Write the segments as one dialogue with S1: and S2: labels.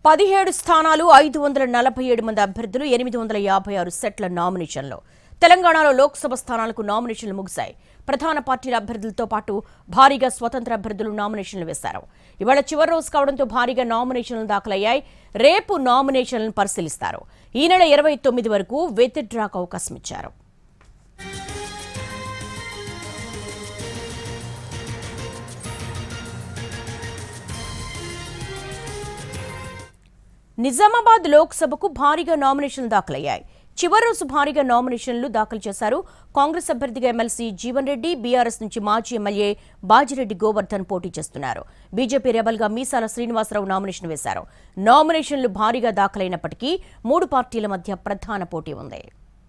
S1: పదిహేడు స్థానాలు ఐదు వందల నలభై ఏడు మంది అభ్యర్థులు ఎనిమిది వందల యాభై ఆరు సెట్ల నామినేషన్లు తెలంగాణలో లోక్సభ స్థానాలకు నామినేషన్లు ముగిశాయి ప్రధాన పార్టీల అభ్యర్థులతో పాటు భారీగా స్వతంత్ర అభ్యర్థులు నామినేషన్లు వేశారు ఇవాళ చివరి రోజు కావడంతో భారీగా నామినేషన్లు దాఖలయ్యాయి రేపు నామినేషన్లను పరిశీలిస్తారు ఈ నెల ఇరవై తొమ్మిది వరకు విత్డ్రాకు అవకాశం ఇచ్చారు నిజామాబాద్ లోక్సభకు భారీగా నామినేషన్లు దాఖలయ్యాయి చివరి రోజు భారీగా నామినేషన్లు దాఖలు చేశారు కాంగ్రెస్ అభ్యర్థిగా ఎమ్మెల్సీ జీవన్ రెడ్డి బీఆర్ఎస్ నుంచి మాజీ ఎమ్మెల్యే బాజిరెడ్డి గోవర్ధన్ పోటీ చేస్తున్నారు బీజేపీ రెబల్గా మీసాల శ్రీనివాసరావు నామినేషన్ వేశారు నామినేషన్లు భారీగా దాఖలైనప్పటికీ మూడు పార్టీల మధ్య ప్రధాన పోటీ ఉంది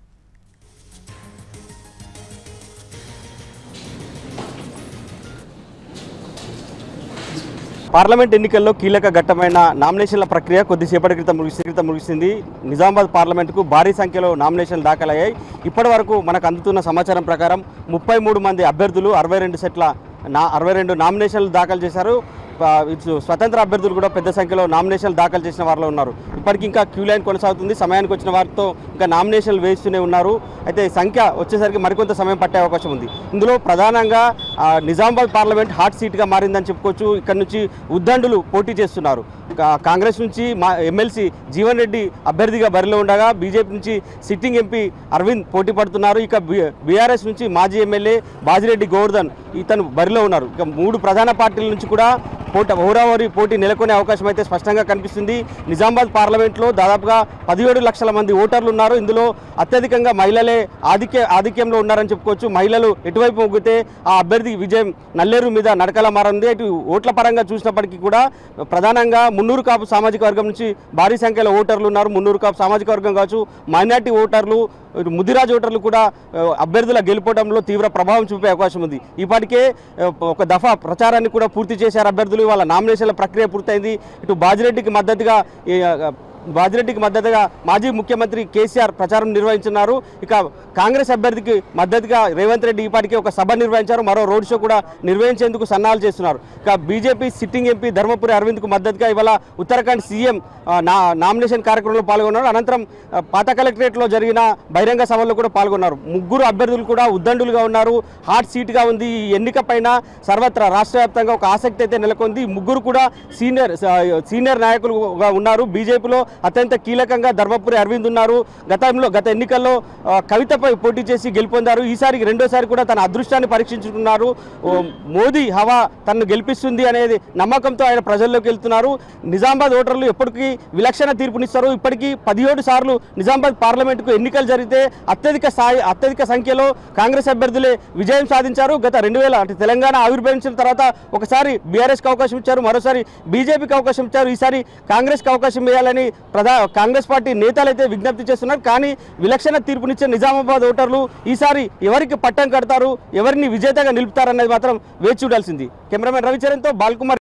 S2: పార్లమెంట్ ఎన్నికల్లో కీలక ఘట్టమైన నామినేషన్ల ప్రక్రియ కొద్దిసేపటి క్రితం ముగిసి క్రితం ముగిసింది నిజామాబాద్ పార్లమెంటుకు భారీ సంఖ్యలో నామినేషన్లు దాఖలయ్యాయి ఇప్పటి వరకు మనకు అందుతున్న సమాచారం ప్రకారం ముప్పై మూడు మంది అభ్యర్థులు అరవై రెండు సెట్ల నా అరవై రెండు నామినేషన్లు దాఖలు చేశారు ప- ఇటు స్వతంత్ర అభ్యర్థులు కూడా పెద్ద సంఖ్యలో నామినేషన్లు దాఖలు చేసిన వారిలో ఉన్నారు ఇప్పటికి ఇంకా క్యూ లైన్ కొనసాగుతుంది సమయానికి వచ్చిన వారితో ఇంకా నామినేషన్లు వేస్తూనే ఉన్నారు అయితే సంఖ్య వచ్చేసరికి మరికొంత సమయం పట్టే అవకాశం ఉంది ఇందులో ప్రధానంగా ఆ, నిజామాబాద్ పార్లమెంట్ హాట్ సీట్గా మారిందని చెప్పుకోవచ్చు ఇక్కడ నుంచి ఉద్దండులు పోటీ చేస్తున్నారు కా- కాంగ్రెస్ నుంచి మా ఎమ్మెల్సీ జీవన్ రెడ్డి అభ్యర్థిగా బరిలో ఉండగా బీజేపీ నుంచి సిట్టింగ్ ఎంపీ అరవింద్ పోటీ పడుతున్నారు ఇక బీఆర్ఎస్ నుంచి మాజీ ఎమ్మెల్యే బాజిరెడ్డి గోవర్ధన్ ఇతను బరిలో ఉన్నారు ఇక మూడు ప్రధాన పార్టీల నుంచి కూడా పోటీ హోరాహోరీ పోటీ నెలకొనే అవకాశం అయితే స్పష్టంగా కనిపిస్తుంది నిజామాబాద్ పార్లమెంట్లో దాదాపుగా పదిహేడు లక్షల మంది ఓటర్లు ఉన్నారు ఇందులో అత్యధికంగా మహిళలే ఆధిక్య ఆధిక్యంలో ఉన్నారని చెప్పుకోవచ్చు మహిళలు ఎటువైపు మొగ్గితే ఆ అభ్యర్థి విజయం నల్లేరు మీద నడకల మారింది ఇటు ఓట్ల పరంగా చూసినప్పటికీ కూడా ప్రధానంగా మున్నూరు కాపు సామాజిక వర్గం నుంచి భారీ సంఖ్యలో ఓటర్లు ఉన్నారు మున్నూరు కాపు సామాజిక వర్గం కావచ్చు మైనార్టీ ఓటర్లు ఇటు ముదిరాజ్ ఓటర్లు కూడా ఆ, అభ్యర్థుల గెలుపోవడంలో తీవ్ర ప్రభావం చూపే అవకాశం ఉంది ఇప్పటికే ఆ, ఒక దఫా ప్రచారాన్ని కూడా పూర్తి చేశారు అభ్యర్థులు వాళ్ళ నామినేషన్ల ప్రక్రియ పూర్తయింది ఇటు బాజిరెడ్డికి మద్దతుగా ఈ, ఆ, బాజిరెడ్డికి మద్దతుగా మాజీ ముఖ్యమంత్రి కేసీఆర్ ప్రచారం నిర్వహించున్నారు ఇక కాంగ్రెస్ అభ్యర్థికి మద్దతుగా రేవంత్ రెడ్డి ఇప్పటికే ఒక సభ నిర్వహించారు మరో రోడ్ షో కూడా నిర్వహించేందుకు సన్నాహాలు చేస్తున్నారు ఇక బీజేపీ సిట్టింగ్ ఎంపీ ధర్మపురి అరవింద్కు మద్దతుగా ఇవాళ ఉత్తరాఖండ్ సీఎం ఆ, నా నామినేషన్ కార్యక్రమంలో పాల్గొన్నారు అనంతరం ఆ, పాత కలెక్టరేట్లో జరిగిన బహిరంగ సభలో కూడా పాల్గొన్నారు ముగ్గురు అభ్యర్థులు కూడా ఉద్దండులుగా ఉన్నారు హాట్ సీట్గా ఉంది ఈ ఎన్నిక పైన సర్వత్రా రాష్ట్ర వ్యాప్తంగా ఒక ఆసక్తి అయితే నెలకొంది ఈ ముగ్గురు కూడా సీనియర్ సీనియర్ నాయకులుగా ఉన్నారు బీజేపీలో అత్యంత కీలకంగా ధర్మపురి అరవింద్ ఉన్నారు గతంలో గత ఎన్నికల్లో ఆ, కవితపై పోటీ చేసి గెలుపొందారు ఈసారి రెండోసారి కూడా తన అదృష్టాన్ని పరీక్షించుకున్నారు ఓ, మోదీ హవా తనను గెలిపిస్తుంది అనేది నమ్మకంతో ఆయన ప్రజల్లోకి వెళ్తున్నారు నిజామాబాద్ ఓటర్లు ఎప్పటికీ విలక్షణ తీర్పునిస్తారు ఇప్పటికీ పదిహేడు సార్లు నిజామాబాద్ పార్లమెంటుకు ఎన్నికలు జరిగితే అత్యధిక స్థాయి అత్యధిక సంఖ్యలో కాంగ్రెస్ అభ్యర్థులే విజయం సాధించారు గత రెండు వేల అంటే తెలంగాణ ఆవిర్భవించిన తర్వాత ఒకసారి బీఆర్ఎస్కి అవకాశం ఇచ్చారు మరోసారి బీజేపీకి అవకాశం ఇచ్చారు ఈసారి కాంగ్రెస్కి అవకాశం ఇవ్వాలని ప్రధా కాంగ్రెస్ పార్టీ నేతలైతే విజ్ఞప్తి చేస్తున్నారు కానీ విలక్షణ తీర్పునిచ్చే నిజామాబాద్ ఓటర్లు ఈసారి ఎవరికి పట్టం కడతారు ఎవరిని విజేతగా నిలుపుతారనేది మాత్రం వేచి చూడాల్సింది కెమెరామెన్ రవిచరణ్తో బాల్కుమార్